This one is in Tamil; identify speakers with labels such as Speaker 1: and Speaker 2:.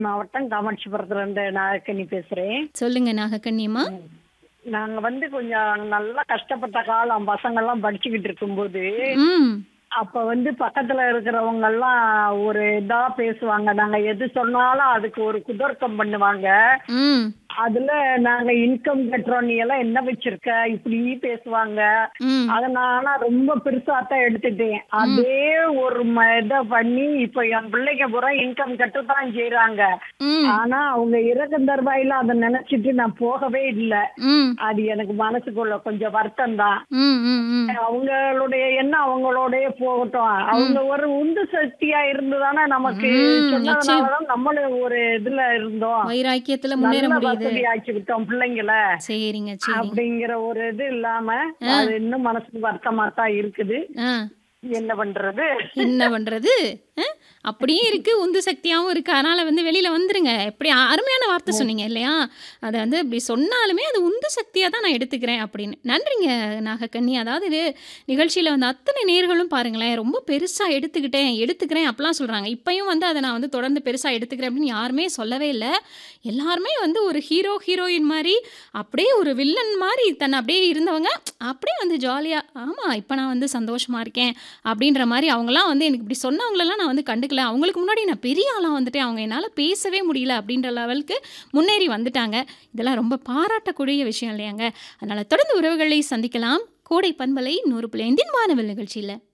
Speaker 1: மாவட்டம் காமாட்சிபுரத்துல இருந்து நாகக்கண்ணி பேசுறேன்
Speaker 2: சொல்லுங்க நாகக்கண்ணியம்மா
Speaker 1: நாங்க வந்து கொஞ்சம் நல்லா கஷ்டப்பட்ட காலம் பசங்க எல்லாம் படிச்சுக்கிட்டு இருக்கும்போது
Speaker 2: ம்
Speaker 1: அப்ப வந்து பக்கத்துல இருக்கிறவங்க எல்லாம் ஒரு இதா பேசுவாங்க நாங்க எது சொன்னாலும் அதுக்கு ஒரு குதர்க்கம் பண்ணுவாங்க
Speaker 2: ம்
Speaker 1: அதுல நாங்க இன்கம் கட்டுறோம் நீ எல்லாம் என்ன வச்சிருக்க இப்படி பேசுவாங்க
Speaker 2: ம்
Speaker 1: அத நான் ரொம்ப பெருசா தான் எடுத்துட்டேன் அதே ஒரு ம- இத பண்ணி இப்ப என் பிள்ளைங்க பூரா இன்கம் கட்டத்தான் செய்யறாங்க
Speaker 2: ம்
Speaker 1: ஆனா அவங்க இறக்கும் தருவாயில அதை நினைச்சிட்டு நான் போகவே இல்லை
Speaker 2: ம்
Speaker 1: அது எனக்கு மனசுக்குள்ள கொஞ்சம் வருத்தம் தான்
Speaker 2: ம் ம் ம்
Speaker 1: அவங்களுடைய எண்ணம் அவங்களோடய போகட்டும் அவங்க ஒரு உந்து சக்தியா இருந்துதானே நமக்கு
Speaker 2: ம்,
Speaker 1: சொன்னதுனாலதான் நம்மளும் ஒரு இதுல இருந்தோம்
Speaker 2: வைராக்கியத்துல முன்னேற
Speaker 1: நல்ல
Speaker 2: முடியுது
Speaker 1: வசதி ஆக்கிவிட்டோம் பிள்ளைங்கள
Speaker 2: சரிங்க சரிங்க
Speaker 1: அப்படிங்கிற ஒரு இது இல்லாம அது இன்னும் மனசுக்கு வருத்தமா தான் இருக்குது
Speaker 2: ஆ
Speaker 1: என்ன பண்றது
Speaker 2: என்ன பண்றது ஆ? அப்படியே இருக்கு உந்து சக்தியாகவும் இருக்கு அதனால வந்து வெளியில வந்துருங்க எப்படி அ- அருமையான வார்த்தை சொன்னீங்க இல்லையா அதை வந்து இப்படி சொன்னாலுமே அது உந்து சக்தியாக தான் நான் எடுத்துக்கிறேன் அப்படின்னு நன்றிங்க நாகக்கண்ணி அதாவது இது நிகழ்ச்சியில் வந்து அத்தனை நேர்களும் பாருங்களேன் ரொம்ப பெருசாக எடுத்துக்கிட்டேன் எடுத்துக்கிறேன் அப்படிலாம் சொல்கிறாங்க இப்பயும் வந்து அதை நான் வந்து தொடர்ந்து பெருசாக எடுத்துக்கிறேன் அப்படின்னு யாருமே சொல்லவே இல்லை எல்லாருமே வந்து ஒரு ஹீரோ ஹீரோயின் மாதிரி அப்படியே ஒரு வில்லன் மாதிரி தன்னை அப்படியே இருந்தவங்க அப்படியே வந்து ஜாலியாக ஆமாம் இப்போ நான் வந்து சந்தோஷமாக இருக்கேன் அப்படின்ற மாதிரி அவங்களாம் வந்து எனக்கு இப்படி சொன்னவங்களெல்லாம் நான் வந்து கண்டுக்கல அவங்களுக்கு முன்னாடி நான் பெரிய ஆளாக வந்துட்டேன் அவங்க என்னால் பேசவே முடியல அப்படின்ற லெவலுக்கு முன்னேறி வந்துட்டாங்க இதெல்லாம் ரொம்ப பாராட்டக்கூடிய விஷயம் இல்லையாங்க அதனால் தொடர்ந்து உறவுகளை சந்திக்கலாம் கோடை பண்பலை நூறு புள்ளி ஐந்தின் வானவில் நிகழ்ச்சியில்